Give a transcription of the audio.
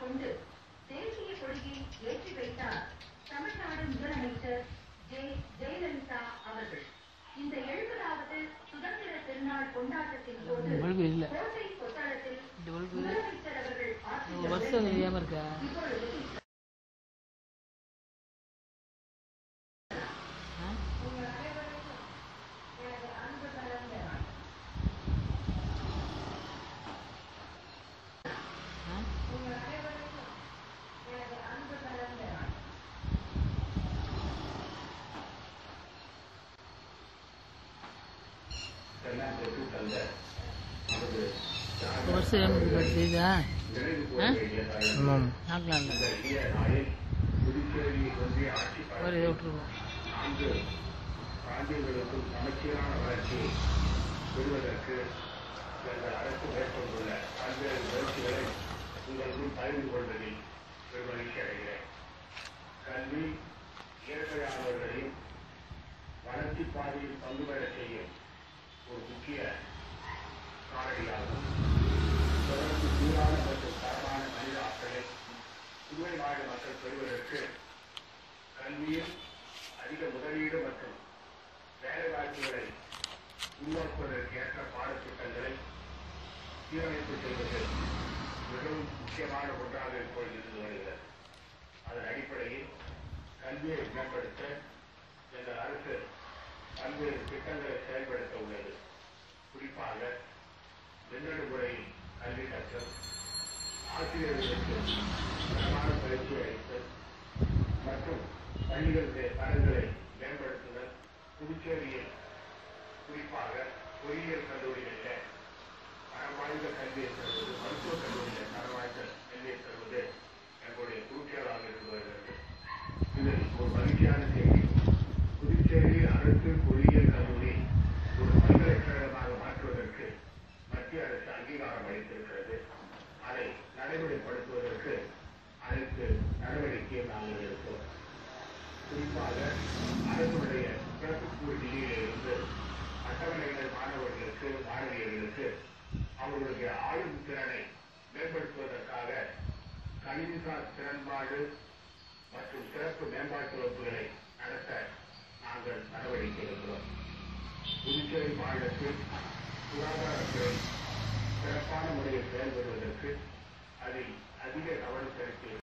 கொண்டு தேசிய கொடியை ஏற்றி வைத்தார் தமிழ்நாடு முதலமைச்சர் ஜெ ஜெயலலிதா அவர்கள் இந்த எழுபதாவது சுதந்திர திருநாள் கொண்டாட்டத்தின் போது பல்பு இல்லை கோட்டை கொத்தளத்தில் இந்த பல்பு முதலமைச்சர் அவர்கள் ஆற்றிய வருஷம் உரையை தெரியாம இருக்கா இப்பொழுது ஆ? உங்கள் அனைவருக்கும் எனது அன்பு கலந்த ஆ? உங்கள் அனைவருக்கும் எனது அன்பு கலந்த தென்னாட்டிற்கு தந்த நமது வருஷம் தெரியுதா ஆ? ஆமாம் நாக்கலாம் இல்லை இந்திய நாளில் புதுச்சேரி ஒன்றிய ஆட்சி ஒரு இதை விட்டுருவோம் நான்கு பிராந்தியங்களுக்கும் சமச்சீரான வளர்ச்சியை பெறுவதற்கு எங்கள் அரசு மேற்கொண்டுள்ள பல்வேறு முயற்சிகளை உங்கள் முன் பகிர்ந்து கொள்வதில் பெருமகிழ்ச்சி அடைகிறேன் கல்வி இயற்கையாளர்களையும் வளர்ச்சி பாதையில் பங்கு பெறச் செய்யும் ஒரு முக்கிய காரணியாகும் தொடர்ந்து சீரான மற்றும் தரமான மனித ஆற்றலை புதுவை நாடு மக்கள் பெறுவதற்கு கல்வியில் அதிக முதலீடு மற்றும் வேலைவாய்ப்புகளை உருவாக்குவதற்கு ஏற்ற பாடத்திட்டங்களை சீரமைப்பு செய்வது மிகவும் முக்கியமான ஒன்றாக இப்பொழுது இருந்து வருகிறது அதன் அடிப்படையில் கல்வியை மேம்படுத்த எங்கள் அரசு பல்வேறு திட்டங்களை செயல்படுத்த உள்ளது குறிப்பாக மின்னணு முறையில் கல்வி கற்றல் ஆசிரியர்களுக்கு தரமான பயிற்சி அளித்தல் மற்றும் பள்ளிகளுடைய தரங்களை மேம்படுத்துதல் புதுச்சேரியில் குறிப்பாக பொறியியல் கல்லூரிகளில் தரம் வாய்ந்த கல்வியை தருவது மருத்துவக் கல்லூரியில் தரம் வாய்ந்த கல்வியை தருவது எங்களுடைய குறிக்கோளாக இருந்து வருகிறது இதில் ஒரு மகிழ்ச்சியான செய்தி புதுச்சேரி அரசு பொறியியல் கல்லூரி ஒரு பல்கலைக்கழகமாக மாற்றுவதற்கு மத்திய அரசு அங்கீகாரம் அளித்திருக்கிறது அதை நடைமுறைப்படுத்துவதற்கு அனைத்து நடவடிக்கையும் நாங்கள் எடுத்தோம் குறிப்பாக அரசுடைய பிறப்புக்கூறு நிதியிலிருந்து அட்டவணைகள் மாணவர்களுக்கு மாணவியர்களுக்கு அவர்களுடைய ஆய்வு திறனை மேம்படுத்துவதற்காக கணினிசார் திறன்பாடு மற்றும் சிறப்பு மேம்பாட்டு வகுப்புகளை நடத்த நாங்கள் நடவடிக்கை எடுக்கிறோம் புதுச்சேரி மாநிலத்தில் சுகாதாரத்துறை சிறப்பான முறையில் செயல்படுவதற்கு அதில் அதிக கவனம் செலுத்தி